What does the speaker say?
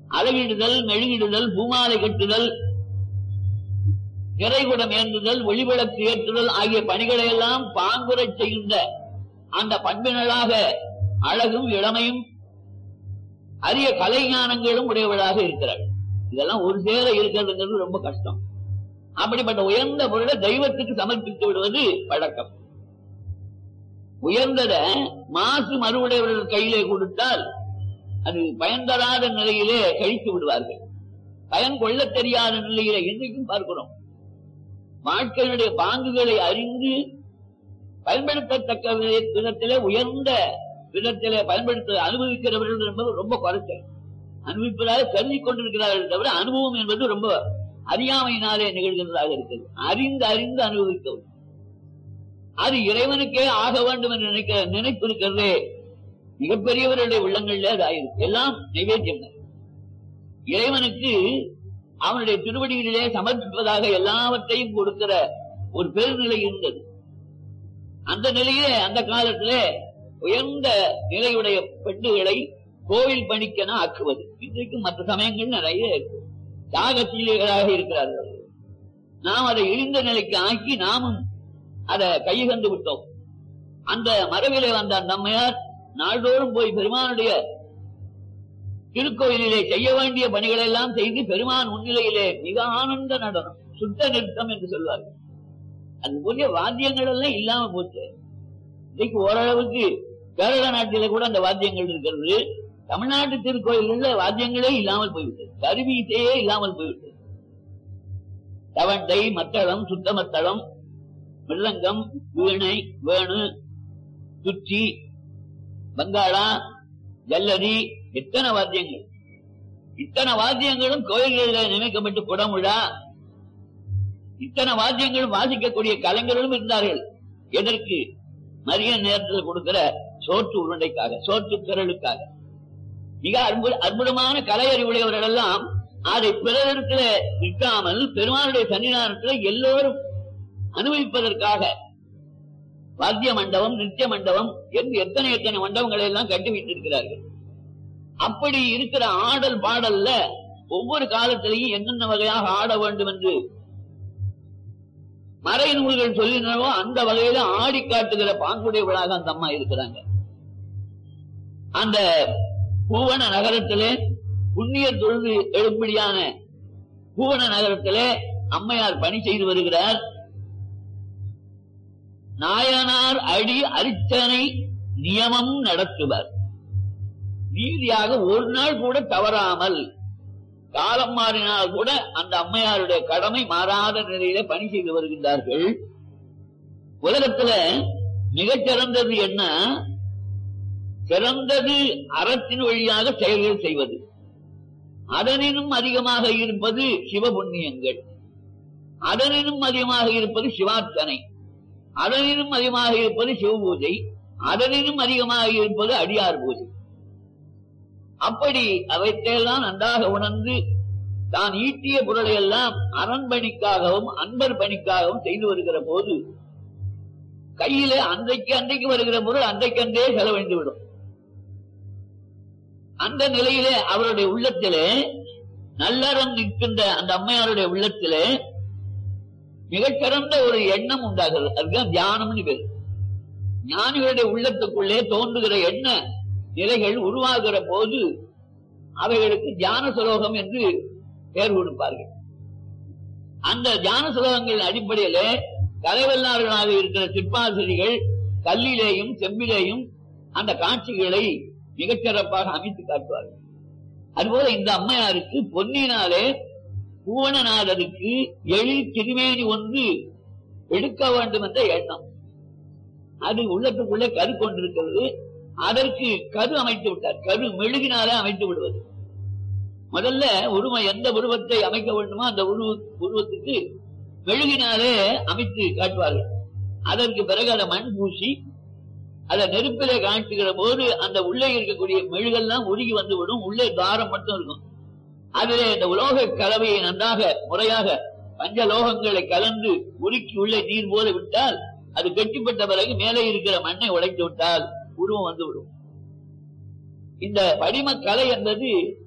அழகிடுதல் மெழுகிடுதல் பூமாலை கட்டுதல் திரைகுடம் ஏந்துதல் ஒளிவிளக்கு ஏற்றுதல் ஆகிய பணிகளை எல்லாம் பாங்குறச் செய்கின்ற அந்த பண்பினளாக அழகும் இளமையும் அரிய கலைஞானங்களும் உடையவளாக இருக்கிறாள் இதெல்லாம் ஒரு சேர இருக்கிறதுங்கிறது ரொம்ப கஷ்டம் அப்படிப்பட்ட உயர்ந்த பொருளை தெய்வத்துக்கு சமர்ப்பித்து விடுவது பழக்கம் உயர்ந்தத மாசு மறுவுடையவர்கள் கையிலே கொடுத்தால் அது பயன் தராத நிலையிலே கழித்து விடுவார்கள் பயன் கொள்ளத் தெரியாத நிலையிலே இன்றைக்கும் பார்க்கிறோம் வாழ்க்கையினுடைய பாங்குகளை அறிந்து பயன்படுத்தத்தக்க வி- விதத்திலே உயர்ந்த விதத்திலே பயன்படுத்த அனுபவிக்கிறவர்கள் என்பது ரொம்ப குறைச்சல் அனுபவிப்பதாக கருதி கொண்டிருக்கிறார்கள் தவிர அனுபவம் என்பது ரொம்ப அறியாமையினாலே நிகழ்கிறதாக இருக்கிறது அறிந்து அறிந்து அனுபவிக்கவும் அது இறைவனுக்கே ஆக வேண்டும் என்று நினைக்க நினைப்பு இருக்கிறதே மிகப்பெரியவர்களுடைய உள்ளங்களிலே அது ஆயிருக்கு எல்லாம் நைவேத்தியம் தான். இறைவனுக்கு அவனுடைய திருவடிகளிலே சமர்ப்பிப்பதாக எல்லாவற்றையும் கொடுக்கிற ஒரு பெருநிலை இருந்தது அந்த நிலையிலே அந்த காலத்திலே உயர்ந்த நிலையுடைய பெண்டுகளை கோவில் பணிக்கென ஆக்குவது இன்றைக்கும் மற்ற சமயங்கள் நிறைய இருக்கு தியாகசீலிகளாக இருக்கிறார்கள் நாம் அதை இழிந்த நிலைக்கு ஆக்கி நாமும் அதை கையகந்து விட்டோம் அந்த மரபிலே வந்த அந்த அம்மையார் நாள்தோறும் போய் பெருமானுடைய திருக்கோயிலிலே செய்ய வேண்டிய பணிகளை எல்லாம் செய்து பெருமான் முன்னிலையிலே மிக ஆனந்த நடனம் சுத்த நிறுத்தம் என்று சொல்வார்கள் அது போல வாத்தியங்கள் எல்லாம் இல்லாம போச்சு இன்னைக்கு ஓரளவுக்கு கேரள நாட்டில கூட அந்த வாத்தியங்கள் இருக்கிறது தமிழ்நாட்டு திருக்கோயில்கள்ல வாத்தியங்களே இல்லாமல் போய்விட்டது கருவீசையே இல்லாமல் போய்விட்டது தவண்டை மத்தளம் சுத்தமத்தளம் மிருதங்கம் வீணை வேணு துச்சி பங்காளா ஜல்லரி எத்தனை வாத்தியங்கள் இத்தனை வாத்தியங்களும் கோயில்களில் நியமிக்கப்பட்டு குடமுழா இத்தனை வாத்தியங்களும் வாசிக்கக்கூடிய கலைஞர்களும் இருந்தார்கள் எதற்கு மதிய நேரத்தில் கொடுக்கிற சோற்று உருண்டைக்காக சோற்று திரளுக்காக மிக அற்புத- அற்புதமான கலை அறிவுடையவர்கள் எல்லாம் அதை பிறரிடத்துல விற்காமல் பெருமானுடைய சன்னிதானத்தில் எல்லோரும் அனுபவிப்பதற்காக வாத்திய மண்டபம் நித்திய மண்டபம் என்று எத்தனை எத்தனை மண்டபங்களை எல்லாம் கட்டி வைத்திருக்கிறார்கள் அப்படி இருக்கிற ஆடல் பாடல்ல ஒவ்வொரு காலத்திலையும் என்னென்ன வகையாக ஆட வேண்டும் என்று மறை நூல்கள் சொல்லினவோ அந்த வகையில ஆடி காட்டுகிற பாங்குடையவளாக அந்த அம்மா இருக்கிறாங்க அந்த பூவன நகரத்திலே புண்ணிய தொழுது எழும்படியான பூவன நகரத்திலே அம்மையார் பணி செய்து வருகிறார் நாயனார் அடி அரிச்சனை நியமம் நடத்துவர் நீதியாக ஒரு நாள் கூட தவறாமல் காலம் மாறினால் கூட அந்த அம்மையாருடைய கடமை மாறாத நிலையில பணி செய்து வருகின்றார்கள் உலகத்துல மிகச் சிறந்தது என்ன சிறந்தது அறத்தின் வழியாக செயல்கள் செய்வது அதனினும் அதிகமாக இருப்பது சிவபுண்ணியங்கள் அதனினும் அதிகமாக இருப்பது சிவார்த்தனை அதனினும் அதிகமாக இருப்பது சிவபூஜை அதனினும் அதிகமாக இருப்பது அடியார் பூஜை அப்படி அவற்றையெல்லாம் நன்றாக உணர்ந்து தான் ஈட்டிய பொருளை எல்லாம் அரண்பணிக்காகவும் அன்பர் பணிக்காகவும் செய்து வருகிற போது கையிலே அன்றைக்கு அன்றைக்கு வருகிற பொருள் அன்றைக்கன்றே செலவழிந்து விடும் அந்த நிலையிலே அவருடைய உள்ளத்திலே நல்லறம் நிற்கின்ற அந்த அம்மையாருடைய உள்ளத்திலே மிகச்சிறந்த ஒரு எண்ணம் உண்டாகிறது அதுதான் தியானம்னு பேர் ஞானிகளுடைய உள்ளத்துக்குள்ளே தோன்றுகிற எண்ண நிலைகள் உருவாகிற போது அவைகளுக்கு தியான சுலோகம் என்று பெயர் கொடுப்பார்கள் அந்த தியான சுலோகங்களின் அடிப்படையிலே கலைவல்லார்களாக இருக்கிற சிற்பாசிரிகள் கல்லிலேயும் செம்பிலேயும் அந்த காட்சிகளை மிகச் சிறப்பாக அமைத்து காட்டுவார்கள் அதுபோல இந்த அம்மையாருக்கு பொன்னினாலே பூவனநாதருக்கு எழில் திருமேனி ஒன்று எடுக்க வேண்டும் என்ற எண்ணம் அது உள்ளத்துக்குள்ளே கரு கொண்டிருக்கிறது அதற்கு கரு அமைத்து விட்டார் கரு மெழுகினாலே அமைத்து விடுவது முதல்ல உருவம் எந்த உருவத்தை அமைக்க வேண்டுமோ அந்த உருவ உருவத்துக்கு மெழுகினாலே அமைத்து காட்டுவார்கள் அதற்கு பிறகு அதை மண் பூசி அதை நெருப்பிலே காட்டுகிற போது அந்த உள்ளே இருக்கக்கூடிய மெழுகெல்லாம் உருகி வந்து விடும் உள்ளே தாரம் மட்டும் இருக்கும் அதிலே இந்த உலோக கலவையை நன்றாக முறையாக பஞ்ச லோகங்களை கலந்து உருக்கி உள்ளே நீர் போல விட்டால் அது கெட்டிப்பட்ட பிறகு மேலே இருக்கிற மண்ணை உடைத்து விட்டால் உருவம் வந்து விடும் இந்த படிம கலை என்பது